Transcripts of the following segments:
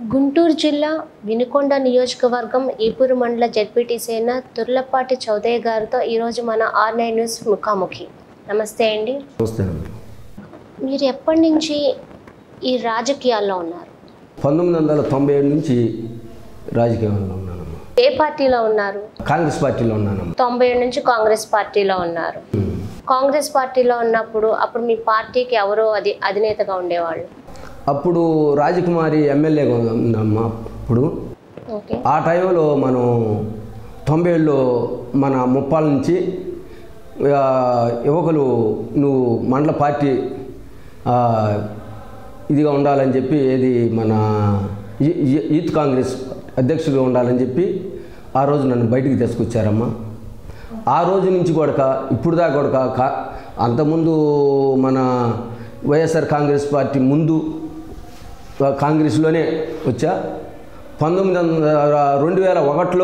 గుంటూరు జిల్లా వినుకొండ నియోజకవర్గం ఈపూరు మండల జడ్పీటీసీ అయిన తుర్లపాటి చౌదయ్య గారితో ఈరోజు మన ఆర్ నైన్ న్యూస్ ముఖాముఖి నమస్తే అండి నమస్తే మీరు ఎప్పటి నుంచి ఈ రాజకీయాల్లో ఉన్నారు పంతొమ్మిది వందల తొంభై ఏడు నుంచి రాజకీయంలో ఉన్నానమ్మా ఏ పార్టీలో ఉన్నారు కాంగ్రెస్ పార్టీలో ఉన్నానమ్మా తొంభై ఏడు నుంచి కాంగ్రెస్ పార్టీలో ఉన్నారు ఉమ్. కాంగ్రెస్ పార్టీలో ఉన్నప్పుడు అప్పుడు మీ పార్టీకి ఎవరో అది అధినేతగా ఉండేవాళ్ళు అప్పుడు రాజకుమారి ఎమ్మెల్యేగా ఉందమ్మా అప్పుడు ఓకే ఆ టైంలో మనం తొంభై ఏడులో మన ముప్పాల నుంచి ఆ, యువకులు నువ్వు మండల పార్టీ ఆ, ఇదిగా ఉండాలని చెప్పి ఏది మన ఈ- ఈ- యూత్ కాంగ్రెస్ అధ్యక్షుడిగా ఉండాలని చెప్పి ఆ రోజు నన్ను బయటికి తీసుకొచ్చారమ్మా ఆ రోజు నుంచి కూడా ఇప్పుడు దాకా కూడా కా అంతకుముందు మన వైఎస్ఆర్ కాంగ్రెస్ పార్టీ ముందు కాంగ్రెస్లోనే వచ్చా పంతొమ్మిది వందల రెండు వేల ఒకటిలో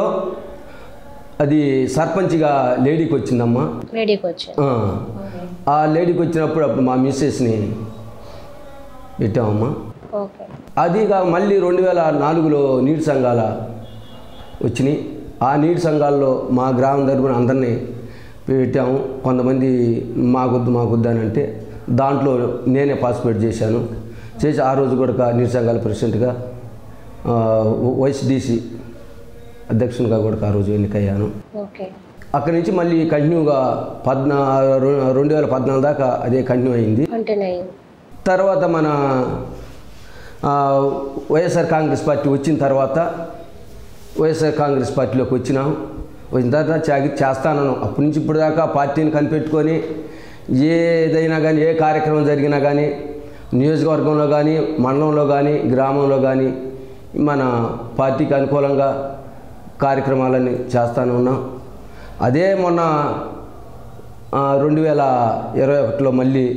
అది సర్పంచ్గా లేడీకి వచ్చిందమ్మా వేడికి వచ్చారు ఆ. ఆ లేడీకి వచ్చినప్పుడు అప్పుడు మా మిస్సెస్ని పెట్టామమ్మా ఓకే అది కాక మళ్ళీ రెండు వేల నాలుగులో నీటి సంఘాల వచ్చినాయి ఆ నీటి సంఘాల్లో మా గ్రామం తరపున అందరినీ పెట్టాము కొంతమంది మాకొద్దు మాకొద్దు అని అంటే దాంట్లో నేనే పార్టిసిపేట్ చేశాను చేసి ఆ రోజు కూడా నీటి సంఘాల ప్రెసిడెంట్గా వైఎస్డిసి అధ్యక్షునిగా కూడా ఆ రోజు ఎన్నికయ్యాను ఓకే అక్కడి నుంచి మళ్ళీ కంటిన్యూగా పద్నా రె- రెండు వేల పద్నాలుగు దాకా అదే కంటిన్యూ అయింది కంటిన్యూ అయ్యింది తర్వాత మన ఆ, వైఎస్ఆర్ కాంగ్రెస్ పార్టీ వచ్చిన తర్వాత వైఎస్ఆర్ కాంగ్రెస్ పార్టీలోకి వచ్చినాం వచ్చిన తర్వాత చాగి చేస్తాను అప్పటి నుంచి ఇప్పుడు దాకా పార్టీని కనిపెట్టుకొని ఏదైనా కానీ ఏ కార్యక్రమం జరిగినా కానీ నియోజకవర్గంలో కానీ మండలంలో కానీ గ్రామంలో కానీ మన పార్టీకి అనుకూలంగా కార్యక్రమాలన్నీ చేస్తానే ఉన్నాం అదే మొన్న ఆ, రెండు వేల ఇరవై ఒకటిలో మళ్ళీ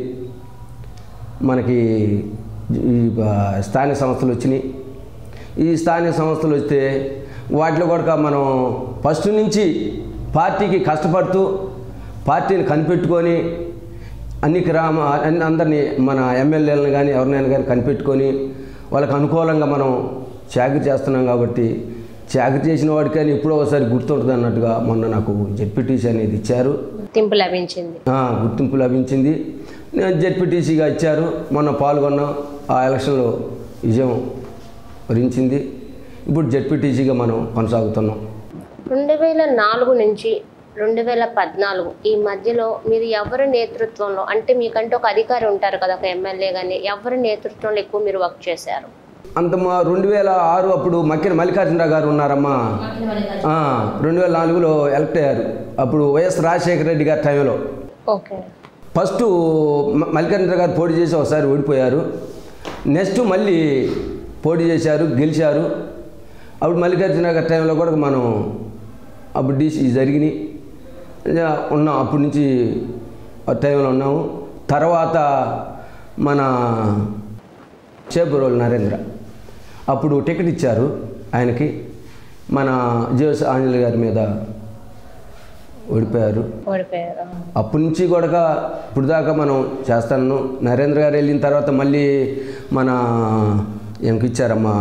మనకి ఈ ఆ, స్థానిక సంస్థలు వచ్చినాయి ఈ స్థానిక సంస్థలు వస్తే వాటిలో కూడా మనం ఫస్ట్ నుంచి పార్టీకి కష్టపడుతూ పార్టీని కనిపెట్టుకొని అన్ని గ్రామ అన్ని అందరినీ మన ఎమ్మెల్యేలను కానీ ఎవరినైనా కానీ కనిపెట్టుకొని వాళ్ళకి అనుకూలంగా మనం చాకరీ చేస్తున్నాం కాబట్టి చాకరీ చేసిన వాడికి కానీ ఎప్పుడో ఒకసారి గుర్తుంటుంది అన్నట్టుగా మొన్న నాకు జెడ్పీటీసీ అనేది ఇచ్చారు గుర్తింపు లభించింది ఆ, గుర్తింపు లభించింది నేను జెడ్పీటీసీగా ఇచ్చారు మొన్న పాల్గొన్నాం ఆ ఎలక్షన్లో విజయం వరించింది ఇప్పుడు జెడ్పీటీసీగా మనం కొనసాగుతున్నాం రెండు వేల నాలుగు నుంచి రెండు వేల పద్నాలుగు ఈ మధ్యలో మీరు ఎవరి నేతృత్వంలో అంటే మీకంటే ఒక అధికారి ఉంటారు కదా ఒక ఎమ్మెల్యే కానీ ఎవరి నేతృత్వంలో ఎక్కువ మీరు వర్క్ చేశారు అంత మా రెండు వేల ఆరు అప్పుడు మక్కిన మల్లికార్జునరావు గారు ఉన్నారమ్మా ఆ, రెండు వేల నాలుగులో ఎలక్ట్ అయ్యారు అప్పుడు వైఎస్ రాజశేఖర రెడ్డి గారి టైంలో ఓకే ఫస్ట్ మ- మల్లికార్జున గారు పోటీ చేసి ఒకసారి ఓడిపోయారు నెక్స్ట్ మళ్ళీ పోటీ చేశారు గెలిచారు అప్పుడు మల్లికార్జున గారి టైంలో కూడా మనం అప్పుడు డీసీ జరిగినాయి ఇక ఉన్నాం అప్పటి నుంచి ఆ టైంలో ఉన్నాము తర్వాత మన చేబురోలు నరేంద్ర అప్పుడు టికెట్ ఇచ్చారు ఆయనకి మన జియోస్ ఆంజనేయ గారి మీద ఓడిపోయారు ఓడిపోయారు అప్పటి నుంచి కూడా ఇప్పుడు దాకా మనం చేస్తాను నరేంద్ర గారు వెళ్ళిన తర్వాత మళ్ళీ మన ఎంకి ఇచ్చారమ్మా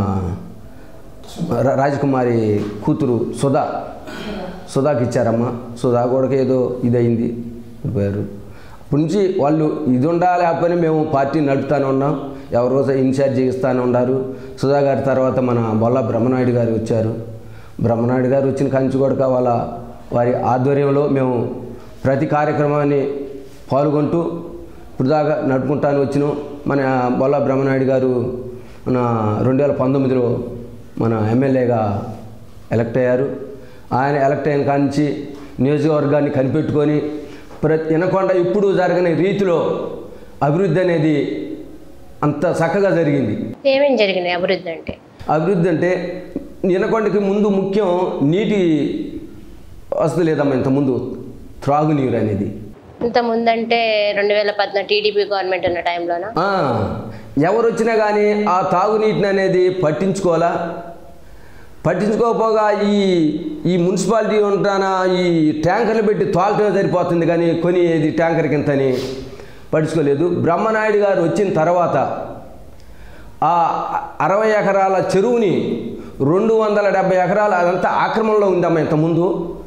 రా- రాజకుమారి కూతురు సుధా సుధాకి ఇచ్చారమ్మా సుధా కూడా ఏదో ఇదయింది పోయారు అప్పటి నుంచి వాళ్ళు ఇది ఉండాలి లేకపోయినా మేము పార్టీ నడుపుతానే ఉన్నాం ఎవరో ఇన్ఛార్జ్ ఇస్తానే ఉన్నారు సుధా గారి తర్వాత మన బొల్ల బ్రహ్మనాయుడు గారు వచ్చారు బ్రహ్మనాయుడు గారు వచ్చిన కంచి కూడా వాళ్ళ వారి ఆధ్వర్యంలో మేము ప్రతి కార్యక్రమాన్ని పాల్గొంటూ ఇప్పుడు దాకా నడుపుకుంటాను వచ్చినాం మన బొల్ల బ్రహ్మనాయుడు గారు మన రెండు వేల పంతొమ్మిదిలో మన ఎమ్మెల్యేగా ఎలక్ట్ అయ్యారు ఆయన ఎలక్ట్ అయిన కాంచి నియోజకవర్గాన్ని కనిపెట్టుకొని ప్రతి వినకొండ ఇప్పుడు జరగని రీతిలో అభివృద్ధి అనేది అంత చక్కగా జరిగింది ఏమేం జరిగినాయి అభివృద్ధి అంటే అభివృద్ధి అంటే వినకొండకి ముందు ముఖ్యం నీటి వసతి లేదమ్మా ఇంతకుముందు త్రాగునీరు అనేది ఇంత ముందంటే రెండు వేల పద్నాలుగు టీడీపీ గవర్నమెంట్ ఉన్న టైంలోనా ఆ, ఎవరు వచ్చినా కానీ ఆ తాగునీటిని అనేది పట్టించుకోవాలా పట్టించుకోకపోగా ఈ ఈ మున్సిపాలిటీ ఉంటానా ఈ ట్యాంకర్లు పెట్టి తోలటమే సరిపోతుంది కానీ కొని ఇది ట్యాంకర్ కింతని పట్టించుకోలేదు బ్రహ్మనాయుడు గారు వచ్చిన తర్వాత ఆ అరవై ఎకరాల చెరువుని రెండు వందల డెబ్బై ఎకరాలు అదంతా ఆక్రమణలో ఉందమ్మా ఇంతకుముందు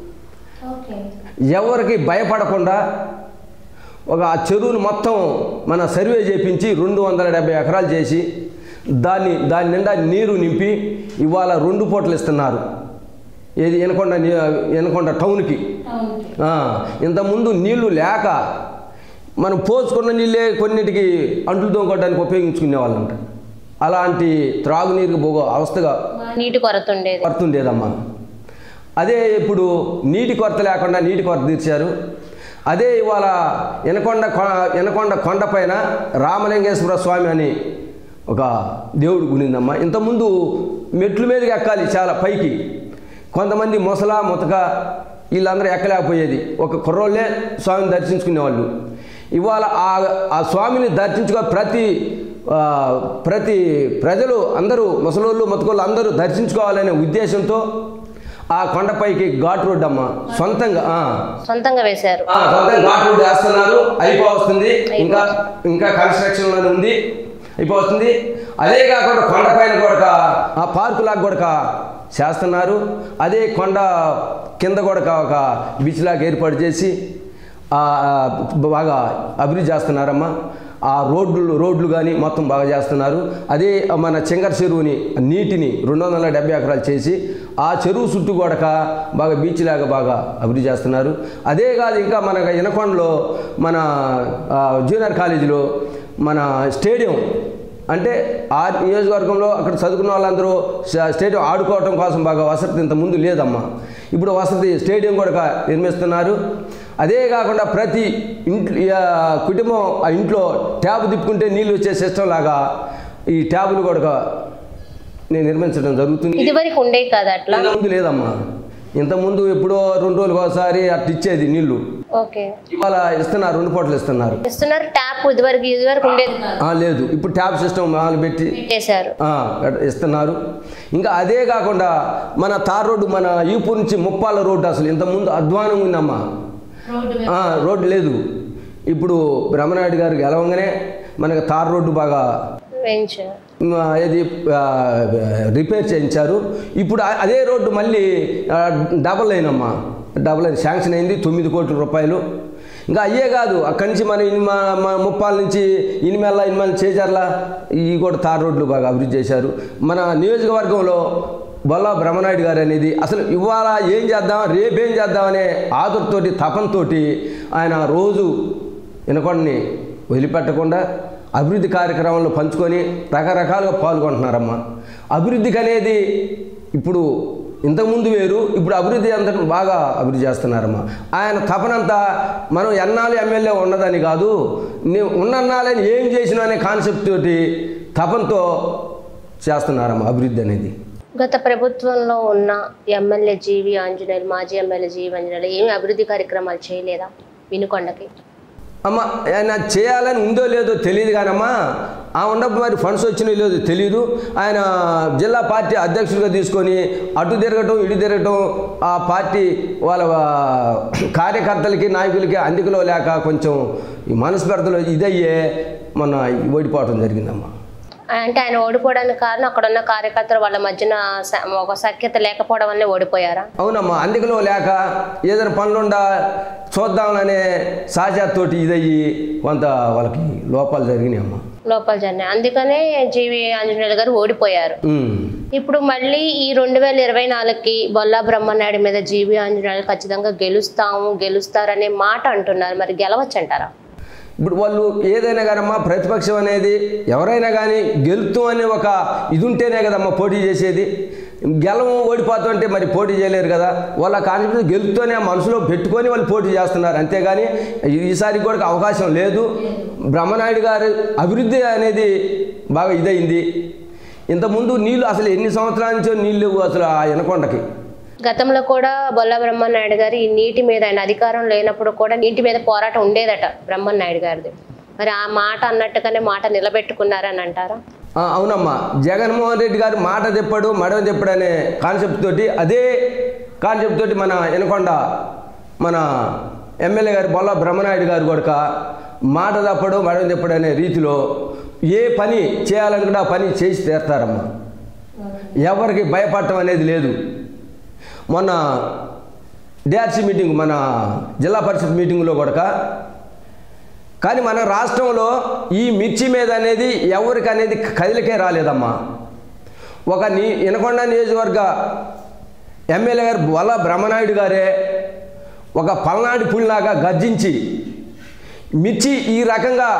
ఎవరికి భయపడకుండా ఒక ఆ చెరువును మొత్తం మన సర్వే చేపించి రెండు వందల డెబ్బై ఎకరాలు చేసి దాన్ని దాని నిండా నీరు నింపి ఇవాళ రెండు పూటలు ఇస్తున్నారు ఏది ఎనకొండ నీ- ఎనకొండ టౌన్కి ఆ, ఇంతకుముందు నీళ్లు లేక మనం పోసుకున్న నీళ్ళే కొన్నిటికి అంట్లు తోముకోవడానికి ఉపయోగించుకునే వాళ్ళంట అలాంటి త్రాగునీరుకి పోగో అవస్థగా నీటి కొరత ఉండేది కొరత ఉండేదమ్మా అదే ఇప్పుడు నీటి కొరత లేకుండా నీటి కొరత తీర్చారు అదే ఇవాళ ఎనకొండ కొ- ఎనకొండ కొండపైన రామలింగేశ్వర స్వామి అని ఒక దేవుడు గుడిందమ్మా ఇంతకుముందు మెట్ల మీదకి ఎక్కాలి చాలా పైకి కొంతమంది ముసల ముతక వీళ్ళందరూ ఎక్కలేకపోయేది ఒక కుర్రోళ్ళే స్వామిని దర్శించుకునేవాళ్ళు ఇవాళ ఆ ఆ స్వామిని దర్శించుకో ప్రతి ఆ, ప్రతి ప్రజలు అందరూ ముసలోళ్ళు ముతకోళ్ళు అందరూ దర్శించుకోవాలనే ఉద్దేశంతో ఆ కొండపైకి ఘాట్ రోడ్ అమ్మ సొంతంగా ఆ, సొంతంగా వేశారు ఆ, సొంతంగా ఘాట్ రోడ్ వేస్తున్నారు అయిపోవస్తుంది ఇంకా ఇంకా కన్స్ట్రక్షన్లోనే ఉంది అయిపోతుంది అదే కాకుండా కొండపైన కూడా ఆ పార్కు లాగా కూడా చేస్తున్నారు అదే కొండ కింద కూడా ఒక బీచ్ లాగా ఏర్పాటు చేసి ఆ, బాగా అభివృద్ధి చేస్తున్నారమ్మా ఆ రోడ్లు రోడ్లు కానీ మొత్తం బాగా చేస్తున్నారు అదే మన చెంగర్ చెరువుని నీటిని రెండు వందల డెబ్బై ఎకరాలు చేసి ఆ చెరువు చుట్టూ కూడక బాగా బీచ్ లాగా బాగా అభివృద్ధి చేస్తున్నారు అదే కాదు ఇంకా మన ఇనకొండలో మన ఆ, జూనియర్ కాలేజీలో మన స్టేడియం అంటే ఆ నియోజకవర్గంలో అక్కడ చదువుకున్న వాళ్ళందరూ స్టా- స్టేడియం ఆడుకోవటం కోసం బాగా వసతి ఇంత ముందు లేదమ్మా ఇప్పుడు వసతి స్టేడియం కూడా నిర్మిస్తున్నారు అదే కాకుండా ప్రతి ఇంట్లో ఆ, కుటుంబం ఆ ఇంట్లో ట్యాబ్ తిప్పుకుంటే నీళ్ళు వచ్చే సిస్టమ్ లాగా ఈ ట్యాబులు కూడా నేను నిర్మించడం జరుగుతుంది ఇదివరకు ఉండేవి కదా అట్లా ఇంతకుముందు లేదమ్మా ఇంతకుముందు ఎప్పుడో రెండు రోజులకు ఒకసారి అట్లా ఇచ్చేది నీళ్లు ఓకే ఇవాళ ఇస్తున్నారు రెండు పూటలు ఇస్తున్నారు ఇస్తున్నారు ట్యాప్ ఇదివరకు ఇదివరకు ఉండేది కాదు. ఆ, లేదు ఇప్పుడు ట్యాబ్ సిస్టమ్ మామూలు పెట్టి పెట్టేశారు ఆ, ఇస్తున్నారు ఇంకా అదే కాకుండా మన తార్ రోడ్డు మన ఈపూర్ నుంచి ముప్పాల రోడ్డు అసలు ఇంతకుముందు అధ్వానం ఉందమ్మా ఆ, రోడ్డు లేదు ఇప్పుడు బ్రహ్మనాయుడు గారు గెలవంగానే మనకి తార్ రోడ్డు బాగా వేయించారు మ్, ఏది ఆ, రిపేర్ చేయించారు ఇప్పుడు అ- అదే రోడ్డు మళ్ళీ ఆ, డబల్ లైన్ అమ్మా డబల్ లైన్ శాంక్షన్ అయింది తొమ్మిది కోట్ల రూపాయలు ఇంకా అయ్యే కాదు అక్కడి నుంచి మన ఇనిమ మన ముప్పాల నుంచి ఇనిమెల్ల ఇనిమెల్ల చేజర్ల ఇవి కూడా తార్ రోడ్లు బాగా అభివృద్ధి చేశారు మన నియోజకవర్గంలో బొల్లా బ్రహ్మనాయుడు గారు అనేది అసలు ఇవాళ ఏం చేద్దాం రేపేం చేద్దామనే ఆదుర్తోటి తపంతోటి ఆయన రోజు వినకొండని వదిలిపెట్టకుండా అభివృద్ధి కార్యక్రమంలో పంచుకొని రకరకాలుగా పాల్గొంటున్నారమ్మా అభివృద్ధికి అనేది ఇప్పుడు ఇంతకుముందు వేరు ఇప్పుడు అభివృద్ధి అంతా బాగా అభివృద్ధి చేస్తున్నారమ్మా ఆయన తపనంతా మనం ఎన్నాళ్ళు ఎమ్మెల్యే ఉన్నదని కాదు నీ ఉన్నన్నాళ్ళని ఏం చేసినా అనే కాన్సెప్ట్ తోటి తపంతో చేస్తున్నారమ్మా అభివృద్ధి అనేది గత ప్రభుత్వంలో ఉన్న ఎమ్మెల్యే జీవి ఆంజనేయులు మాజీ ఎమ్మెల్యే జీవి ఆంజనేయులు ఏమి అభివృద్ధి కార్యక్రమాలు చేయలేదా వినుకొండకి అమ్మ ఆయన చేయాలని ఉందో లేదో తెలియదు కానమ్మా ఆ ఉన్నప్పుడు మరి ఫండ్స్ వచ్చినాయో లేదో తెలియదు ఆయన జిల్లా పార్టీ అధ్యక్షుడిగా తీసుకొని అటు తిరగటం ఇటు తిరగటం ఆ పార్టీ వాళ్ళ ఆ, కార్యకర్తలకి నాయకులకి అందుకలో లేక కొంచెం ఈ మనస్పర్ధలు ఇదయ్యే మొన్న ఓడిపోవటం జరిగిందమ్మా అంటే ఆయన ఓడిపోవడానికి కారణం అక్కడ ఉన్న కార్యకర్తలు వాళ్ళ మధ్యన స- ఒక సఖ్యత లేకపోవడం వల్లే ఓడిపోయారా అవునమ్మా అందుకలో లేక ఏదైనా పనులుండా చూద్దామనే సాజాతోటి ఇదయ్యి కొంత వాళ్ళకి లోపాలు జరిగినాయి అమ్మా లోపల జర్నీ అందుకనే జీవి ఆంజనేయులు గారు ఓడిపోయారు ఉమ్. ఇప్పుడు మళ్ళీ ఈ రెండు వేల ఇరవై నాలుగుకి బొల్లా బ్రహ్మనాయుడు మీద జీవి ఆంజనేయులు ఖచ్చితంగా గెలుస్తాము గెలుస్తారనే మాట అంటున్నారు మరి గెలవచ్చు అంటారా ఇప్పుడు వాళ్ళు ఏదైనా కానమ్మా ప్రతిపక్షం అనేది ఎవరైనా కానీ గెలుతూ అనే ఒక ఇది ఉంటేనే కదమ్మా పోటీ చేసేది గెలవం ఓడిపోతుంటే మరి పోటీ చేయలేరు కదా వాళ్ళ కాన్ఫిడెన్స్ గెలుతూనే మనసులో పెట్టుకొని వాళ్ళు పోటీ చేస్తున్నారు అంతేగాని ఈసారి కూడా అవకాశం లేదు బ్రహ్మనాయుడు గారు అభివృద్ధి అనేది బాగా ఇదైంది ఇంతకుముందు నీళ్ళు అసలు ఎన్ని సంవత్సరాల నుంచో నీళ్ళు లేవు అసలు ఆ ఎనకొండకి గతంలో కూడా బొల్ల బ్రహ్మనాయుడు గారు ఈ నీటి మీద ఆయన అధికారం లేనప్పుడు కూడా నీటి మీద పోరాటం ఉండేదట బ్రహ్మనాయుడు గారిది మరి ఆ మాట అన్నట్టుగానే మాట నిలబెట్టుకున్నారని అంటారా ఆ, అవునమ్మా జగన్మోహన్ రెడ్డి గారు మాట తెప్పాడు మడవ తెప్పాడు అనే కాన్సెప్ట్ తోటి అదే కాన్సెప్ట్ తోటి మన ఎనకొండ మన ఎమ్మెల్యే గారు బొల్ల బ్రహ్మనాయుడు గారు కూడా మాట తప్పడు మడవ తెప్పడు అనే రీతిలో ఏ పని చేయాలనుకుంటే ఆ పని చేసి తీరుతారమ్మా ఎవరికి భయపడటం అనేది లేదు మొన్న డిఆర్సీ మీటింగ్ మన జిల్లా పరిషత్ మీటింగ్లో కూడా కానీ మన రాష్ట్రంలో ఈ మిర్చి మీద అనేది ఎవరికి అనేది కదిలికే రాలేదమ్మా ఒక నీ వినకొండ నియోజకవర్గ ఎమ్మెల్యే గారు వల్ల బ్రహ్మనాయుడు గారే ఒక పల్నాడు పులిలాగా గర్జించి మిర్చి ఈ రకంగా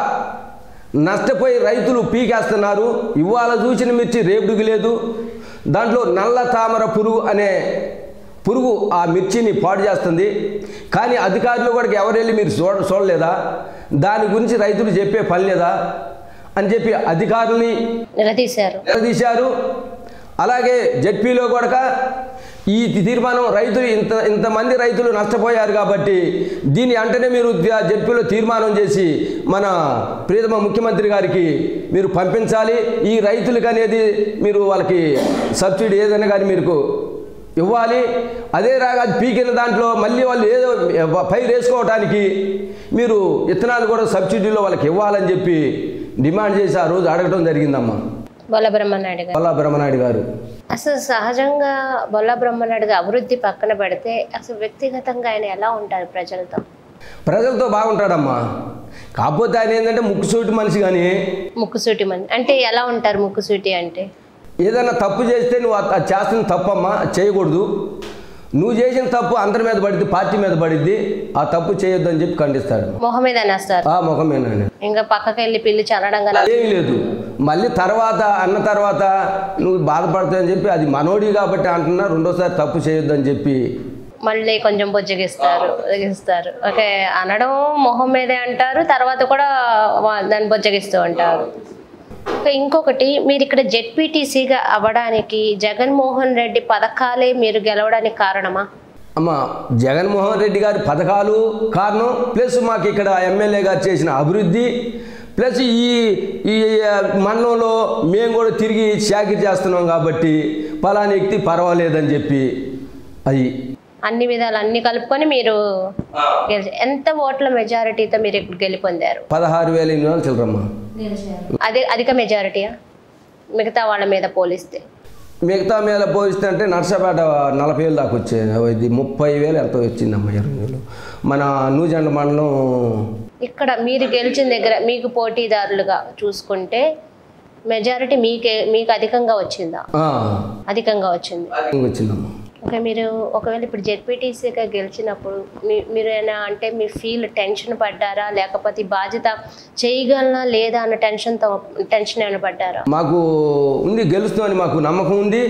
నష్టపోయి రైతులు పీకేస్తున్నారు ఇవాళ చూసిన మిర్చి రేపుడుకి లేదు దాంట్లో నల్ల తామర పురుగు అనే పురుగు ఆ మిర్చిని పాడు చేస్తుంది కానీ అధికారులు కూడా ఎవరు వెళ్ళి మీరు చూడ చూడలేదా దాని గురించి రైతులు చెప్పే పని లేదా అని చెప్పి అధికారుల్ని నిలదీశారు నిలదీశారు అలాగే జడ్పీలో కూడా ఈ తీర్మానం రైతులు ఇంత ఇంతమంది రైతులు నష్టపోయారు కాబట్టి దీని వెంటనే మీరు ద- జడ్పీలో తీర్మానం చేసి మన ప్రియతమ ముఖ్యమంత్రి గారికి మీరు పంపించాలి ఈ రైతులకు అనేది మీరు వాళ్ళకి సబ్సిడీ ఏదైనా కానీ మీరు ఇవ్వాలి అదే రాగా అది పీకిన దాంట్లో మళ్ళీ వాళ్ళు ఏదో పైరు వేసుకోవడానికి మీరు విత్తనాలు కూడా సబ్సిడీలో వాళ్ళకి ఇవ్వాలని చెప్పి డిమాండ్ చేసి ఆ రోజు అడగడం జరిగిందమ్మా బొల్ల బ్రహ్మనాయుడు గారు పల్లా బ్రహ్మనాయుడు గారు అసలు సహజంగా బొల్ల బ్రహ్మనాయుడు గారు అభివృద్ధి పక్కన పెడితే అసలు వ్యక్తిగతంగా ఆయన ఎలా ఉంటారు ప్రజలతో ప్రజలతో బాగుంటాడమ్మా కాకపోతే ఆయన ఏంటంటే ముక్కుసూటి మనిషి కానీ ముక్కుసూటి మంది అంటే ఎలా ఉంటారు ముక్కుసూటి అంటే ఏదైనా తప్పు చేస్తే నువ్వు అది అది చేస్తున్న తప్పమ్మా చేయకూడదు నువ్వు చేసిన తప్పు అందరి మీద పడిద్ది పార్టీ మీద పడిద్ది ఆ తప్పు చేయొద్దు అని చెప్పి ఖండిస్తాడు మొహం మీద అనేస్తారు ఆ ముఖమేనా ఇంకా పక్కకి వెళ్ళి పిల్లి చల్లడం కానీ ఏమీ లేదు మళ్ళీ తర్వాత అన్న తర్వాత నువ్వు బాధపడతావని చెప్పి అది మనోడి కాబట్టి అంటున్నా రెండోసారి తప్పు చేయొద్దు అని చెప్పి మళ్ళీ కొంచెం బొజ్జగిస్తారు బొజ్జగిస్తారు ఓకే అనడం మొహం మీదే అంటారు తర్వాత కూడా వా- దాన్ని బొజ్జగిస్తూ ఉంటారు ఓకే, ఇంకొకటి మీరు ఇక్కడ జెడ్పీటీసీగా అవ్వడానికి జగన్మోహన్ రెడ్డి పథకాలే మీరు గెలవడానికి కారణమా అమ్మ జగన్మోహన్ రెడ్డి గారి పథకాలు కారణం ప్లస్ మాకు ఇక్కడ ఎమ్మెల్యే గారు చేసిన అభివృద్ధి ప్లస్ ఈ ఈ మండలంలో మేము కూడా తిరిగి చాకిరి చేస్తున్నాం కాబట్టి పలానా వ్యక్తి పర్వాలేదని చెప్పి అది అన్ని విధాలు అన్ని కలుపుకొని మీరు గెలిచి ఎంత ఓట్ల మెజారిటీతో మీరు ఇక్కడ గెలుపొందారు పదహారు వేల ఎనిమిది వందలు చిల్లరమ్మా అదే అధిక మెజారిటీయా మిగతా వాళ్ళ మీద పోలిస్తే మిగతా మీద పోలిస్తే అంటే నర్సాపేట నలభై వేలు దాకా వచ్చేది ఇది ముప్పై వేలు ఎంతో వచ్చిందమ్మా ఇరవై వేలు మన నూజెండ మండలం ఇక్కడ మీరు గెలిచిన దగ్గర మీకు పోటీదారులుగా చూసుకుంటే మెజారిటీ మీకే మీకు అధికంగా వచ్చిందా ఆ, అధికంగా వచ్చింది వచ్చిందమ్మా ఓకే మీరు ఒకవేళ ఇప్పుడు జెడ్పీటీసీగా గెలిచినప్పుడు మీ మీరు ఏమైనా అంటే మీ ఫీల్ టెన్షన్ పడ్డారా లేకపోతే ఈ బాధ్యత చేయగలనా లేదా అన్న టెన్షన్తో టెన్షన్ ఏమైనా పడ్డారా మాకు ఉంది గెలుస్తామని మాకు నమ్మకం ఉంది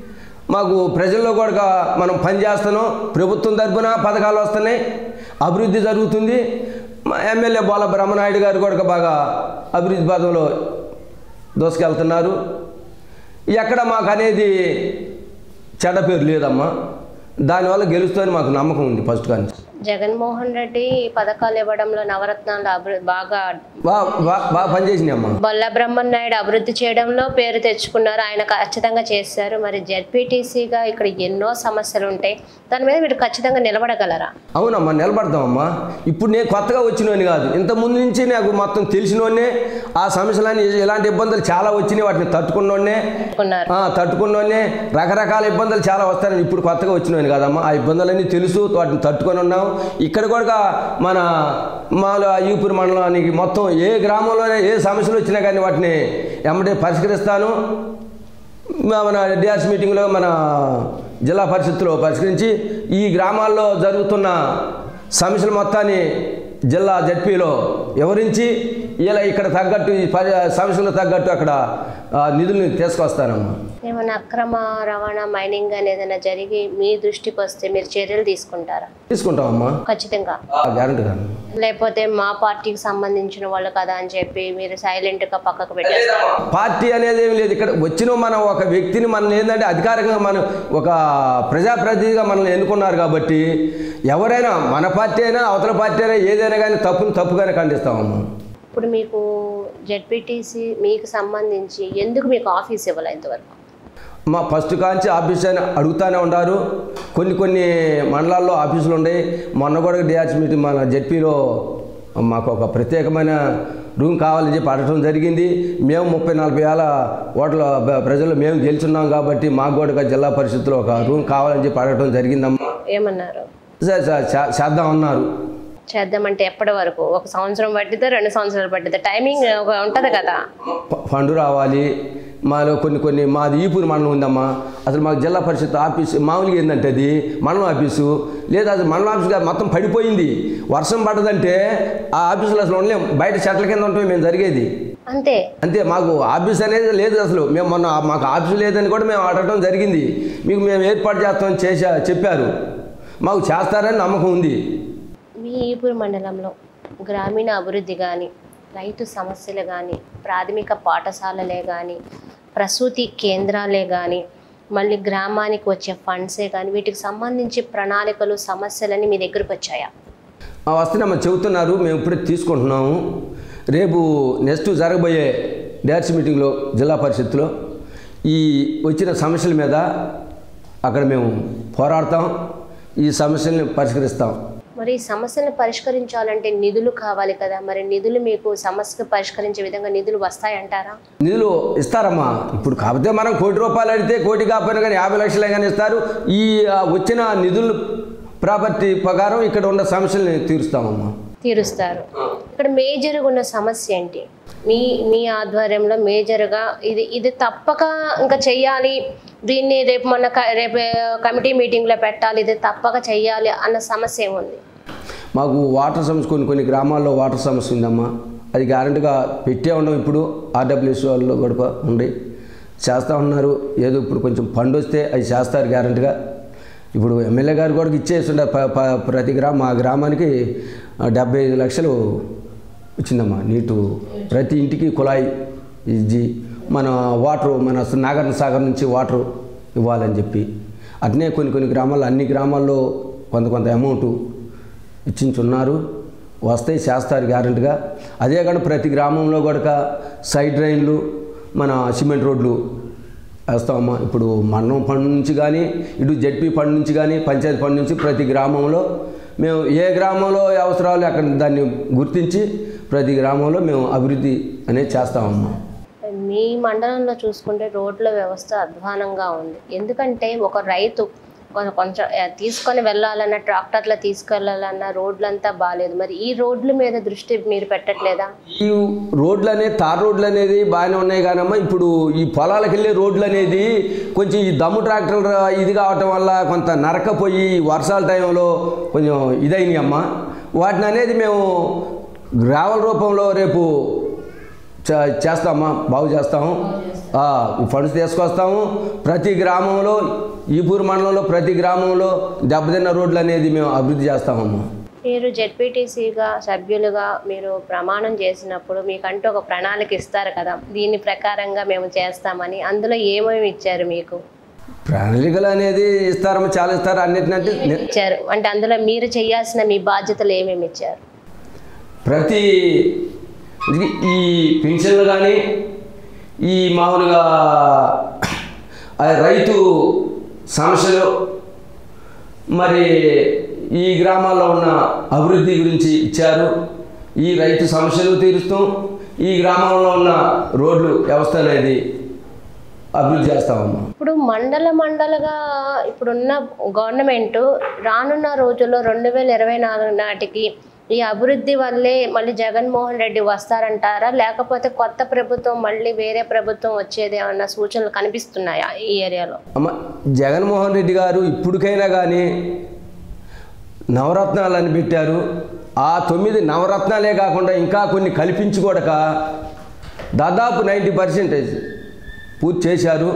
మాకు ప్రజల్లో కూడా మనం పని చేస్తున్నాం ప్రభుత్వం తరపున పథకాలు వస్తున్నాయి అభివృద్ధి జరుగుతుంది మా ఎమ్మెల్యే బాల బ్రహ్మనాయుడు గారు కూడా బాగా అభివృద్ధి పదంలో దోసుకెళ్తున్నారు ఎక్కడ మాకు అనేది చెడ్డ పేరు లేదమ్మా దానివల్ల గెలుస్తామని మాకు నమ్మకం ఉంది ఫస్ట్ కానీ జగన్మోహన్ రెడ్డి పథకాలు ఇవ్వడంలో నవరత్నాలు అభివృద్ధి బాగా బాగా బాగా బాగా పనిచేసినాయి అమ్మా బొల్ల బ్రహ్మనాయుడు అభివృద్ధి చేయడంలో పేరు తెచ్చుకున్నారు ఆయన ఖచ్చితంగా చేశారు మరి జెడ్పీటీసీగా ఇక్కడ ఎన్నో సమస్యలు ఉంటాయి దాని మీద మీరు ఖచ్చితంగా నిలబడగలరా అవునమ్మా నిలబడతామమ్మా ఇప్పుడు నేను కొత్తగా వచ్చినోని కాదు ఇంత ముందు నుంచి నాకు మొత్తం తెలిసినోనే ఆ సమస్యలన్నీ ఇలాంటి ఇబ్బందులు చాలా వచ్చినాయి వాటిని తట్టుకున్నోనే అనుకున్నారు ఆ, తట్టుకున్నోనే రకరకాల ఇబ్బందులు చాలా వస్తాయని ఇప్పుడు కొత్తగా వచ్చినోని కాదమ్మా ఆ ఇబ్బందులన్నీ తెలుసు వాటిని తట్టుకొని ఉన్నాం ఇక్కడ కూడా మన మాలో అయ్యూపూర్ మండలానికి మొత్తం ఏ గ్రామంలోనే ఏ సమస్యలు వచ్చినా కానీ వాటిని ఎమ్మటే పరిష్కరిస్తాను మా- మన డిఆర్స్ మీటింగ్లో మన జిల్లా పరిషత్తులో పరిష్కరించి ఈ గ్రామాల్లో జరుగుతున్న సమస్యల మొత్తాన్ని జిల్లా జడ్పీలో వివరించి ఇలా ఇక్కడ తగ్గట్టు ఈ పరి సమస్యలకు తగ్గట్టు అక్కడ ఆ, నిధుల్ని తీసుకొస్తానమ్మా ఏమైనా అక్రమ రవాణా మైనింగ్ అనేది ఏదైనా జరిగి మీ దృష్టికి వస్తే మీరు చర్యలు తీసుకుంటారా తీసుకుంటామమ్మా ఖచ్చితంగా గ్యారంటీ కాదు లేకపోతే మా పార్టీకి సంబంధించిన వాళ్ళు కదా అని చెప్పి మీరు సైలెంట్ గా పక్కకు పెట్టేస్తారు పార్టీ అనేది ఏమి లేదు ఇక్కడ వచ్చిన మనం ఒక వ్యక్తిని మనం ఏంటంటే అధికారికంగా మనం ఒక ప్రజాప్రతినిధిగా మనల్ని ఎన్నుకున్నారు కాబట్టి ఎవరైనా మన పార్టీ అయినా అవతల పార్టీ అయినా ఏదైనా కానీ తప్పుని తప్పుగానే ఖండిస్తామమ్మా ఇప్పుడు మీకు జెడ్పీటీసీ మీకు సంబంధించి ఎందుకు మీకు ఆఫీస్ ఇవ్వాలి ఇంతవరకు మా ఫస్ట్ కాంచి ఆఫీస్ అని అడుగుతూనే ఉంటారు కొన్ని కొన్ని మండలాల్లో ఆఫీసులు ఉన్నాయి మొన్న కూడా డిఆర్స్ మీటింగ్ మన జెడ్పీలో మాకు ఒక ప్రత్యేకమైన రూమ్ కావాలని చెప్పి అడగడం జరిగింది మేము ముప్పై నలభై వేల ఓట్ల బ- ప్రజలు మేము గెలుచున్నాం కాబట్టి మాకు కూడా జిల్లా పరిషత్తులో ఒక రూమ్ కావాలని చెప్పి అడగడం జరిగిందమ్మా ఏమన్నారు సరే సార్ చే- చేద్దాం అన్నారు చేద్దామంటే ఎప్పటి వరకు ఒక సంవత్సరం పట్టిద్దా రెండు సంవత్సరాలు పట్టిద్దా టైమింగ్ ఒక ఉంటుంది కదా ప- ఫండ్ రావాలి మాలో కొన్ని కొన్ని మాది ఈపూరు మండలం ఉందమ్మా అసలు మాకు జిల్లా పరిషత్ ఆఫీస్ మామూలుగా ఏంటంటే అది మండలం ఆఫీసు లేదా అది మండలం ఆఫీస్ కాదు మొత్తం పడిపోయింది వర్షం పడ్డదంటే ఆ ఆఫీసులో అసలు ఉండలేం బయట చెట్ల కింద ఉంటాం మేము జరిగేది అంతే అంతే మాకు ఆఫీస్ అనేది లేదు అసలు మేము మొన్న మాకు ఆఫీస్ లేదని కూడా మేము అడగడం జరిగింది మీకు మేము ఏర్పాటు చేస్తామని చేశా చెప్పారు మాకు చేస్తారని నమ్మకం ఉంది మీ ఈపూర్ మండలంలో గ్రామీణ అభివృద్ధి కానీ రైతు సమస్యలు కానీ ప్రాథమిక పాఠశాలలే కానీ ప్రసూతి కేంద్రాలే కానీ మళ్ళీ గ్రామానికి వచ్చే ఫండ్సే కానీ వీటికి సంబంధించి ప్రణాళికలు సమస్యలని మీ దగ్గరకు వచ్చాయా ఆ వస్తున్నామా చెబుతున్నారు మేము ఇప్పుడే తీసుకుంటున్నాము రేపు నెక్స్ట్ జరగబోయే డైరెక్ట్ మీటింగ్లో జిల్లా పరిషత్తులో ఈ వచ్చిన సమస్యల మీద అక్కడ మేము పోరాడతాం ఈ సమస్యల్ని పరిష్కరిస్తాం మరి ఈ సమస్యలను పరిష్కరించాలంటే నిధులు కావాలి కదా మరి నిధులు మీకు సమస్యకు పరిష్కరించే విధంగా నిధులు వస్తాయంటారా నిధులు ఇస్తారమ్మా ఇప్పుడు కాకపోతే మనం కోటి రూపాయలు అడిగితే కోటి కాకపోయినా కానీ యాభై లక్షలే కానీ ఇస్తారు ఈ ఆ, వచ్చిన నిధులు ప్రాపర్టీ ప్రకారం ఇక్కడ ఉన్న సమస్యల్ని తీరుస్తామమ్మా తీరుస్తారు ఇక్కడ మేజర్గా ఉన్న సమస్య ఏంటి మీ మీ ఆధ్వర్యంలో మేజర్గా ఇది ఇది తప్పక ఇంకా చెయ్యాలి దీన్ని రేపు మొన్న క- రేపు కమిటీ మీటింగ్లో పెట్టాలి ఇది తప్పక చెయ్యాలి అన్న సమస్య ఏముంది మాకు వాటర్ సమస్య కొన్ని కొన్ని గ్రామాల్లో వాటర్ సమస్య ఉందమ్మా అది గ్యారెంటీగా పెట్టే ఉన్నాం ఇప్పుడు ఆర్డబ్ల్యూఎస్ వాళ్ళు కూడా ఉండి చేస్తూ ఉన్నారు ఏదో ఇప్పుడు కొంచెం ఫండ్ వస్తే అది చేస్తారు గ్యారెంటీగా ఇప్పుడు ఎమ్మెల్యే గారు కూడా ఇచ్చేస్తుంటారు ప- ప- ప్రతి గ్రామం మా గ్రామానికి ఆ, డెబ్బై ఐదు లక్షలు వచ్చిందమ్మా నీటు ప్రతి ఇంటికి కుళాయి ఇచ్చి మన వాటర్ మన నాగార్జున సాగర్ నుంచి వాటర్ ఇవ్వాలని చెప్పి అట్నే కొన్ని కొన్ని గ్రామాల్లో అన్ని గ్రామాల్లో కొంత కొంత అమౌంట్ ఇచ్చించున్నారు వస్తాయి చేస్తారు గ్యారెంటీగా అదే కాకుండా ప్రతి గ్రామంలో కూడా సైడ్ డ్రైన్లు మన సిమెంట్ రోడ్లు వేస్తామమ్మా ఇప్పుడు మండలం ఫండ్ నుంచి కానీ ఇటు జడ్పీ ఫండ్ నుంచి కానీ పంచాయతీ ఫండ్ నుంచి ప్రతి గ్రామంలో మేము ఏ గ్రామంలో అవసరాలు అక్కడ దాన్ని గుర్తించి ప్రతి గ్రామంలో మేము అభివృద్ధి అనేది చేస్తామమ్మా మీ మండలంలో చూసుకుంటే రోడ్ల వ్యవస్థ అధ్వానంగా ఉంది ఎందుకంటే ఒక రైతు కొ- కొంచెం ఆ, తీసుకొని వెళ్ళాలన్నా ట్రాక్టర్లో తీసుకెళ్ళాలన్నా రోడ్లంతా బాగాలేదు మరి ఈ రోడ్ల మీద దృష్టి మీరు పెట్టట్లేదా ఈ రోడ్లు అనేది తార్ రోడ్లు అనేది బాగానే ఉన్నాయి కానమ్మా ఇప్పుడు ఈ పొలాలకు వెళ్ళే రోడ్లు అనేది కొంచెం ఈ దమ్ము ట్రాక్టర్లు ఇది కావటం వల్ల కొంత నరకపోయి ఈ వర్షాల టైంలో కొంచెం ఇదైనాయి అమ్మా వాటిని అనేది మేము గ్రావెల్ రూపంలో రేపు చే- చేస్తామా బాగు చేస్తాము ఆ, ఈ ఫండ్స్ తీసుకొస్తాము ప్రతి గ్రామంలో ఈపూర్ మండలంలో ప్రతి గ్రామంలో దెబ్బతిన్న రోడ్లు అనేది మేము అభివృద్ధి చేస్తామమ్మా మీరు జెడ్పీటీసీగా సభ్యులుగా మీరు ప్రమాణం చేసినప్పుడు మీకంటూ ఒక ప్రణాళిక ఇస్తారు కదా దీని ప్రకారంగా మేము చేస్తామని అందులో ఏమేమి ఇచ్చారు మీకు ప్రణాళికలు అనేది ఇస్తారమ్మా చాలా ఇస్తారు అన్నిటినంటే నే- ఇచ్చారు అంటే అందులో మీరు చేయాల్సిన మీ బాధ్యతలు ఏమేమి ఇచ్చారు ప్రతి ఇది ఈ పెన్షన్లు కానీ ఈ మామూలుగా ఆ రైతు సమస్యలు మరి ఈ గ్రామాల్లో ఉన్న అభివృద్ధి గురించి ఇచ్చారు ఈ రైతు సమస్యలు తీరుస్తాం ఈ గ్రామంలో ఉన్న రోడ్లు వ్యవస్థ అనేది అభివృద్ధి చేస్తామమ్మా ఇప్పుడు మండల మండలగా ఇప్పుడున్న గవర్నమెంట్ రానున్న రోజుల్లో రెండు వేల ఇరవై నాలుగు నాటికి ఈ అభివృద్ధి వల్లే మళ్ళీ జగన్మోహన్ రెడ్డి వస్తారంటారా లేకపోతే కొత్త ప్రభుత్వం మళ్ళీ వేరే ప్రభుత్వం వచ్చేది ఏమన్నా సూచనలు కనిపిస్తున్నాయా ఈ ఏరియాలో అమ్మ జగన్మోహన్ రెడ్డి గారు ఇప్పటికైనా కానీ నవరత్నాలు అని పెట్టారు ఆ తొమ్మిది నవరత్నాలే కాకుండా ఇంకా కొన్ని కల్పించుకోడక దాదాపు నైంటీ పర్సెంటేజ్ పూర్తి చేశారు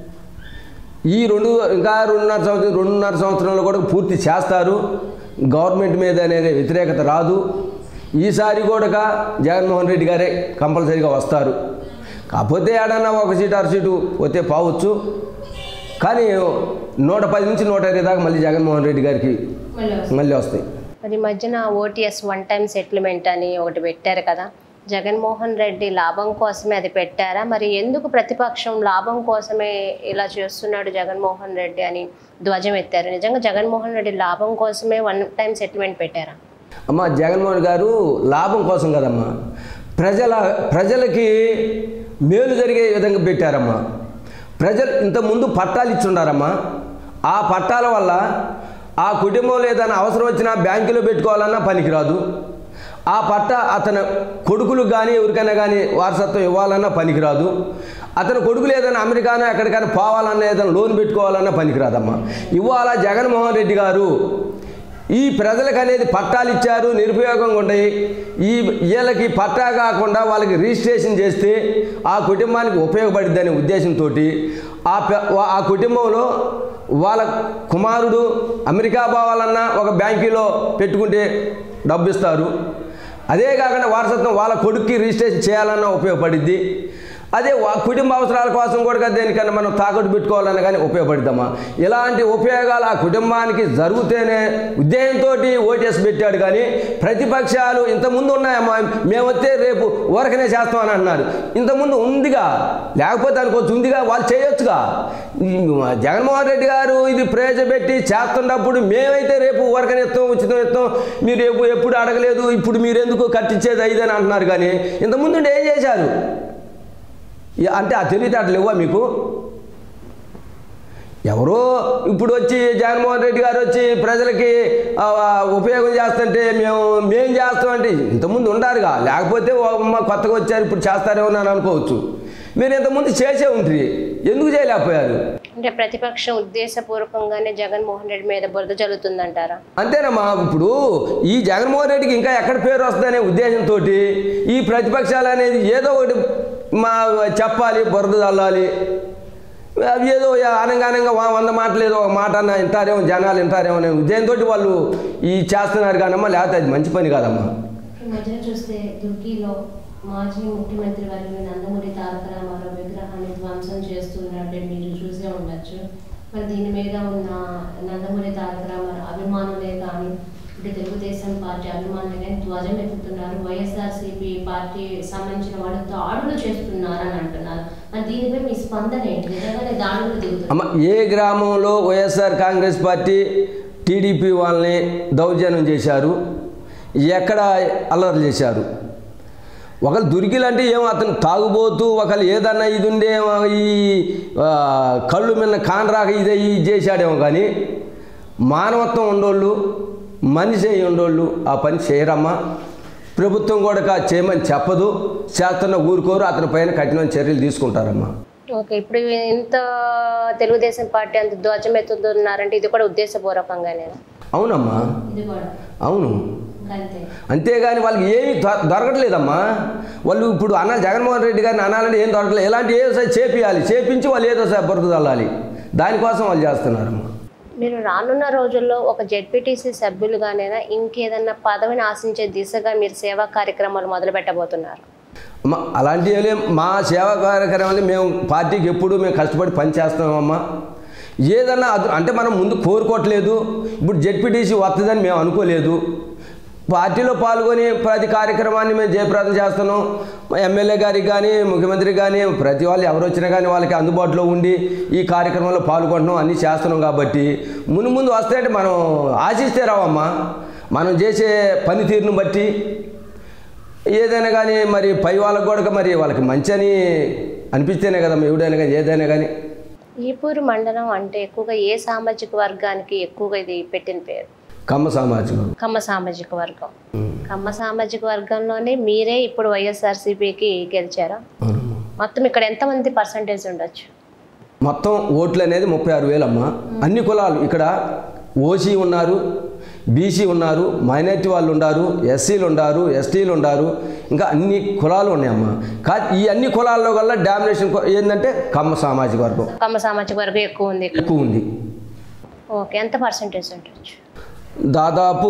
ఈ రెండు ఇంకా రెండున్నర సంవత్సరం రెండున్నర సంవత్సరంలో కూడా పూర్తి చేస్తారు గవర్నమెంట్ మీద అనేది వ్యతిరేకత రాదు ఈసారి కూడా జగన్మోహన్ రెడ్డి గారే కంపల్సరీగా వస్తారు కాకపోతే ఏడన్నా ఒక సీటు అర సీటు వస్తే పోవచ్చు కానీ నూట పది నుంచి నూట ఇరవై దాకా మళ్ళీ జగన్మోహన్ రెడ్డి గారికి మళ్ళీ వస్తాయి మరి ఈ మధ్యన ఓటీఎస్ వన్ టైం సెటిల్మెంట్ అని ఒకటి పెట్టారు కదా జగన్మోహన్ రెడ్డి లాభం కోసమే అది పెట్టారా మరి ఎందుకు ప్రతిపక్షం లాభం కోసమే ఇలా చేస్తున్నాడు జగన్మోహన్ రెడ్డి అని ధ్వజం ఎత్తారు నిజంగా జగన్మోహన్ రెడ్డి లాభం కోసమే వన్ టైం సెటిల్మెంట్ పెట్టారా అమ్మ జగన్మోహన్ గారు లాభం కోసం కదమ్మా ప్రజల ప్రజలకి మేలు జరిగే విధంగా పెట్టారమ్మా ప్రజలు ఇంతకుముందు పట్టాలు ఇచ్చుండారమ్మా ఆ పట్టాల వల్ల ఆ కుటుంబంలో ఏదైనా అవసరం వచ్చినా బ్యాంకులో పెట్టుకోవాలన్నా పనికిరాదు ఆ పట్ట అతని కొడుకులకు కానీ ఎవరికైనా కానీ వారసత్వం ఇవ్వాలన్నా పనికిరాదు అతని కొడుకులు ఏదైనా అమెరికానో ఎక్కడికైనా పోవాలన్నా ఏదైనా లోన్ పెట్టుకోవాలన్నా పనికిరాదమ్మా ఇవాళ జగన్మోహన్ రెడ్డి గారు ఈ ప్రజలకు అనేది పట్టాలు ఇచ్చారు నిరుపయోగంగా ఉంటాయి ఈ వీళ్ళకి పట్టా కాకుండా వాళ్ళకి రిజిస్ట్రేషన్ చేస్తే ఆ కుటుంబానికి ఉపయోగపడిద్ది అనే ఉద్దేశంతో ఆ పె- వా- ఆ కుటుంబంలో వాళ్ళ కుమారుడు అమెరికా పోవాలన్నా ఒక బ్యాంకులో పెట్టుకుంటే డబ్బు ఇస్తారు అదే కాకుండా వారసత్వం వాళ్ళ కొడుక్కి రిజిస్ట్రేషన్ చేయాలన్నా ఉపయోగపడిద్ది అదే వా- కుటుంబ అవసరాల కోసం కూడా దేనికన్నా మనం తాకట్టు పెట్టుకోవాలన్నా కానీ ఉపయోగపడతామా ఇలాంటి ఉపయోగాలు ఆ కుటుంబానికి జరుగుతేనే ఉద్దేశంతో ఓటేసి పెట్టాడు కానీ ప్రతిపక్షాలు ఇంతకుముందు ఉన్నాయమ్మా మేము వస్తే రేపు ఊరకనే చేస్తామని అన్నారు ఇంతకుముందు ఉందిగా లేకపోతే అనుకోవచ్చు ఉందిగా వాళ్ళు చేయొచ్చుగా ఈ జగన్మోహన్ రెడ్డి గారు ఇది ప్రవేశపెట్టి చేస్తున్నప్పుడు మేమైతే రేపు ఊరకనే ఇస్తాం ఉచితం ఇస్తాం మీరు రేపు ఎప్పుడు అడగలేదు ఇప్పుడు మీరు ఎందుకు కట్టించేది ఐదని అంటున్నారు కానీ ఇంతకుముందు ఏం చేశారు ఈ- అంటే ఆ తెలివితేటలు ఇవ్వా మీకు ఎవరో ఇప్పుడు వచ్చి జగన్మోహన్ రెడ్డి గారు వచ్చి ప్రజలకి ఆ, ఉపయోగం చేస్తుంటే మేము మేం చేస్తామంటే ఇంతకుముందు ఉండారుగా లేకపోతే ఓ అమ్మ కొత్తగా వచ్చారు ఇప్పుడు చేస్తారేమో అని అనుకోవచ్చు మీరు ఇంతకుముందు చేసే ఉంటుంది ఎందుకు చేయలేకపోయారు అంటే ప్రతిపక్షం ఉద్దేశపూర్వకంగానే జగన్మోహన్ రెడ్డి మీద బురద జల్లుతుందంటారా అంతేనమ్మా ఇప్పుడు ఈ జగన్మోహన్ రెడ్డికి ఇంకా ఎక్కడ పేరు వస్తుందనే ఉద్దేశంతో ఈ ప్రతిపక్షాలు అనేది ఏదో ఒకటి మా చెప్పాలి బురద చల్లాలి అవి ఏదో అనగానంగా వంద మాటలు ఏదో ఒక మాట అన్న వింటారేమో జనాలు వింటారేమో అనే ఉద్దేశంతో వాళ్ళు ఈ చేస్తున్నారు కానమ్మా లేకపోతే అది మంచి పని కాదమ్మా ఈ మధ్య చూస్తే తుర్కీలో మాజీ ముఖ్యమంత్రి వర్యులు నందమూరి తారక రామారావు విగ్రహాన్ని ధ్వంసం చేస్తున్నట్టే మీరు చూసే ఉండొచ్చు మరి దీని మీద ఉన్న నందమూరి తారక రామారావు అభిమానులే కానీ ఇటు తెలుగుదేశం పార్టీ అభిమానులే కానీ ధ్వజం ఎత్తుతున్నారు వైఎస్ఆర్సీపీ పార్టీ సంబంధించిన వాళ్ళు దాడులు చేస్తున్నారు అని అంటున్నారు మరి దీనిపై మీ స్పందన ఏంటి నిజంగానే దాడులు దిగుతున్నారు అమ్మ ఏ గ్రామంలో వైఎస్ఆర్ కాంగ్రెస్ పార్టీ టీడీపీ వాళ్ళని దౌర్జన్యం చేశారు ఎక్కడ అల్లరి చేశారు ఒకళ్ళు దురికిలంటే ఏమో అతను తాగుబోతూ ఒకళ్ళు ఏదన్నా ఇది ఉండేమో ఈ ఆ, కళ్ళు మిన్న కానరాక ఇదే ఇది చేశాడేమో కానీ మానవత్వం ఉండోళ్ళు మనిషి అయి ఉండోళ్ళు ఆ పని చేయరమ్మా ప్రభుత్వం కూడా కా- చేయమని చెప్పదు చేస్తున్న ఊరుకోరు అతని పైన కఠినమైన చర్యలు తీసుకుంటారమ్మా ఓకే ఇప్పుడు ఇంత తెలుగుదేశం పార్టీ అంత ధ్వజం ఎత్తుతున్నారంటే ఇది కూడా ఉద్దేశపూర్వకంగానే అవునమ్మా ఇది కూడా అవును అంతే అంతేగాని వాళ్ళకి ఏమీ దొ- దొరకట్లేదమ్మా వాళ్ళు ఇప్పుడు అన్న జగన్మోహన్ రెడ్డి గారిని అనాలంటే ఏం దొరకలేదు ఎలాంటి ఏదో సరే చేపియాలి చేపించి వాళ్ళు ఏదో సరే బురద చల్లాలి దానికోసం వాళ్ళు చేస్తున్నారమ్మా మీరు రానున్న రోజుల్లో ఒక జెడ్పీటీసీ సభ్యులుగానైనా ఇంకేదన్నా పదవిని ఆశించే దిశగా మీరు సేవా కార్యక్రమాలు మొదలు పెట్టబోతున్నారు అమ్మ అలాంటివి ఏం- మా సేవా కార్యక్రమాలు మేము పార్టీకి ఎప్పుడు మేము కష్టపడి పనిచేస్తామమ్మా ఏదన్నా అదు అంటే మనం ముందు కోరుకోవట్లేదు ఇప్పుడు జెడ్పీటీసీ వస్తుందని మేము అనుకోలేదు పార్టీలో పాల్గొని ప్రతి కార్యక్రమాన్ని మేము జయప్రదం చేస్తున్నాం మా ఎమ్మెల్యే గారికి కానీ ముఖ్యమంత్రికి కానీ ప్రతి వాళ్ళు ఎవరు వచ్చినా కానీ వాళ్ళకి అందుబాటులో ఉండి ఈ కార్యక్రమంలో పాల్గొంటున్నాం అన్నీ చేస్తున్నాం కాబట్టి ముందు ముందు వస్తాయంటే మనం ఆశిస్తే రావమ్మా మనం చేసే పనితీరును బట్టి ఏదైనా కానీ మరి పై వాళ్ళకు కూడా మరి వాళ్ళకి మంచి అని అనిపిస్తేనే కదా ఎవడైనా కానీ ఏదైనా కానీ ఈపూరు మండలం అంటే ఎక్కువగా ఏ సామాజిక వర్గానికి ఎక్కువగా ఇది పెట్టిన పేరు కమ్మ సామాజికం కమ్మ సామాజిక వర్గం కమ్మ సామాజిక వర్గంలోనే మీరే ఇప్పుడు వైఎస్ఆర్సీపీకి గెలిచారా అవునమ్మా. మొత్తం ఇక్కడ ఎంతమంది పర్సంటేజ్ ఉండొచ్చు మొత్తం ఓట్లు అనేది ముప్పై ఆరు వేలమ్మా అన్ని కులాలు ఇక్కడ ఓసీ ఉన్నారు బీసీ ఉన్నారు మైనార్టీ వాళ్ళు ఉన్నారు ఎస్సీలు ఉన్నారు ఎస్టీలు ఉన్నారు ఇంకా అన్ని కులాలు ఉన్నాయమ్మా కా ఈ అన్ని కులాల్లో కల్లా డామినేషన్ కొ- ఏంటంటే కమ్మ సామాజిక వర్గం కమ్మ సామాజిక వర్గం ఎక్కువ ఉంది ఇక్కడ ఎక్కువ ఉంది ఓకే ఎంత పర్సంటేజ్ ఉండొచ్చు దాదాపు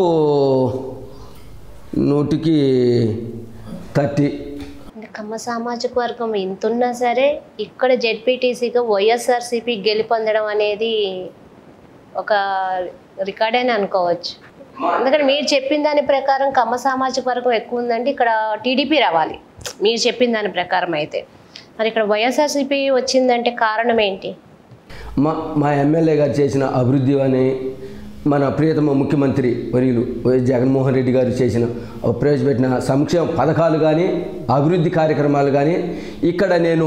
నూటికి థర్టీ అంటే కమ్మ సామాజిక వర్గం ఇంత ఉన్నా సరే ఇక్కడ జెడ్పీటీసీగా వైఎస్ఆర్సీపీ గెలుపొందడం అనేది ఒక రికార్డ్ అని అనుకోవచ్చు ఎందుకంటే మీరు చెప్పిన దాని ప్రకారం కమ్మ సామాజిక వర్గం ఎక్కువ ఉందంటే ఇక్కడ టీడీపీ రావాలి మీరు చెప్పిన దాని ప్రకారం అయితే మరి ఇక్కడ వైఎస్ఆర్సీపీ వచ్చిందంటే కారణం ఏంటి మా మా ఎమ్మెల్యే గారు చేసిన అభివృద్ధి అని మన ప్రియతమ ముఖ్యమంత్రి వర్యులు వైఎస్ జగన్మోహన్ రెడ్డి గారు చేసిన ప్రవేశపెట్టిన సంక్షేమ పథకాలు కానీ అభివృద్ధి కార్యక్రమాలు కానీ ఇక్కడ నేను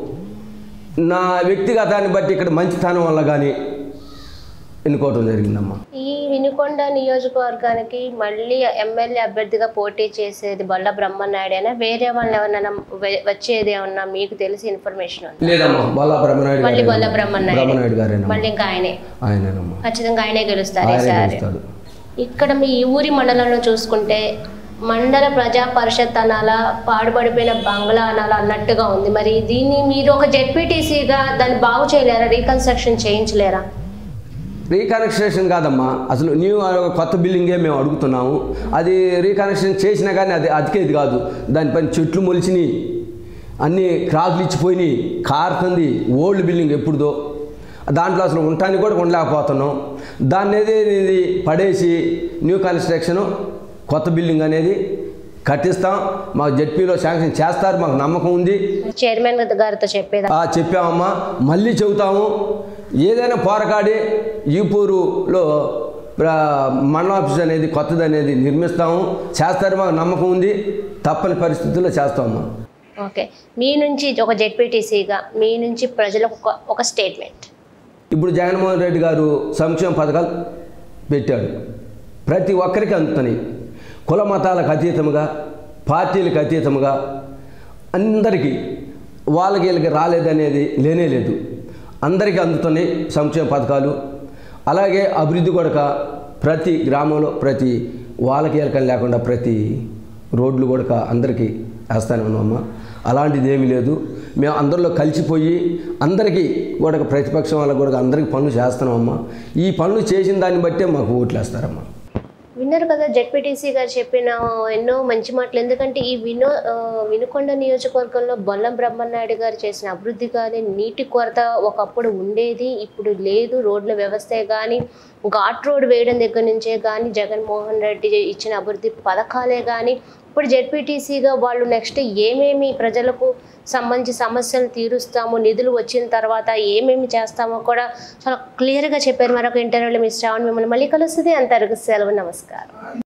నా వ్యక్తిగతాన్ని బట్టి ఇక్కడ మంచితనం వల్ల కానీ ఎన్నుకోవడం జరిగిందమ్మా ఈ వినుకొండ నియోజకవర్గానికి మళ్ళీ ఎమ్మెల్యే అభ్యర్థిగా పోటీ చేసేది బొల్ల బ్రహ్మనాయుడైనా వేరే వాళ్ళని ఎవరైనా వె- వచ్చేది ఏమన్నా మీకు తెలిసి ఇన్ఫర్మేషన్ ఉంది లేదమ్మా బొల్లా బ్రహ్మనాయుడు మళ్ళీ బొల్ల గారు బ్రహ్మనాయుడు బ్రహ్మనాయుడు గారేనమ్మా మళ్ళీ ఇంకా ఆయనే ఆయనేనమ్మా ఖచ్చితంగా ఆయనే గెలుస్తారు ఆయనే ఈసారి గెలుస్తాడు ఇక్కడ మీ ఊరి మండలంలో చూసుకుంటే మండల ప్రజా పరిషత్ అనాలా పాడుపడిపోయిన బంగ్లా అనాలా అన్నట్టుగా ఉంది మరి దీన్ని మీరు ఒక జెడ్పీటీసీగా దాన్ని బాగు చేయలేరా రీకన్స్ట్రక్షన్ చేయించలేరా రీకనెక్షన్ కాదమ్మా అసలు న్యూ కొత్త బిల్డింగే మేము అడుగుతున్నాము అది రీకనెక్షన్ చేసినా కానీ అది అతికేది కాదు దానిపైన చెట్లు మొలిచినాయి అన్నీ క్రాకులు ఇచ్చిపోయినాయి కారుతుంది ఓల్డ్ బిల్డింగ్ ఎప్పుడుదో దాంట్లో అసలు ఉండటానికి కూడా ఉండలేకపోతున్నాం దాన్ని అనేది ఇది పడేసి న్యూ కన్స్ట్రక్షన్ కొత్త బిల్డింగ్ అనేది కట్టిస్తాం మాకు జెడ్పీలో శాంక్షన్ చేస్తారు మాకు నమ్మకం ఉంది చైర్మన్ గారితో చెప్పేదా ఆ, చెప్పామమ్మా మళ్ళీ చెబుతాము ఏదైనా పోరకాడి ఈపూరులో ప్ర- మండల ఆఫీస్ అనేది కొత్తది అనేది నిర్మిస్తాము చేస్తారు మాకు నమ్మకం ఉంది తప్పని పరిస్థితుల్లో చేస్తామమ్మా ఓకే మీ నుంచి ఒక జెడ్పీటీసీగా మీ నుంచి ప్రజలకు ఒక ఒక స్టేట్మెంట్ ఇప్పుడు జగన్మోహన్ రెడ్డి గారు సంక్షేమ పథకాలు పెట్టాడు ప్రతి ఒక్కరికి అందుతున్నాయి కుల మతాలకు అతీతముగా పార్టీలకు అతీతముగా అందరికీ వాళ్ళకి వీళ్ళకి రాలేదనేది లేనే లేదు అందరికీ అందుతున్నాయి సంక్షేమ పథకాలు అలాగే అభివృద్ధి కూడా ప్రతి గ్రామంలో ప్రతి వాళ్ళకి వీళ్ళకని లేకుండా ప్రతి రోడ్లు కూడా అందరికీ వేస్తానే ఉన్నామమ్మా అలాంటిది ఏమీ లేదు మేము అందరిలో కలిసిపోయి అందరికీ కూడా ప్రతిపక్షం వాళ్ళకి కూడా అందరికీ పనులు చేస్తున్నామమ్మా ఈ పనులు చేసిన దాన్ని బట్టే మాకు ఓట్లు వేస్తారమ్మా విన్నారు కదా జెడ్పీటీసీ గారు చెప్పిన ఎన్నో మంచి మాటలు ఎందుకంటే ఈ వినో ఆ, వినుకొండ నియోజకవర్గంలో బొల్లం బ్రహ్మనాయుడు గారు చేసిన అభివృద్ధి కానీ నీటి కొరత ఒకప్పుడు ఉండేది ఇప్పుడు లేదు రోడ్ల వ్యవస్థే కానీ ఘాట్ రోడ్ వేయడం దగ్గర నుంచే కానీ జగన్మోహన్ రెడ్డి ఇచ్చిన అభివృద్ధి పథకాలే కానీ ఇప్పుడు జెడ్పీటీసీగా వాళ్ళు నెక్స్ట్ ఏమేమి ప్రజలకు సంబంధించి సమస్యలు తీరుస్తాము నిధులు వచ్చిన తర్వాత ఏమేమి చేస్తామో కూడా చాలా క్లియర్గా చెప్పారు మరొక ఇంటర్వ్యూలో మీ శ్రావణ్ మిమ్మల్ని మళ్ళీ కలుస్తుంది అంతవరకు సెలవు నమస్కారం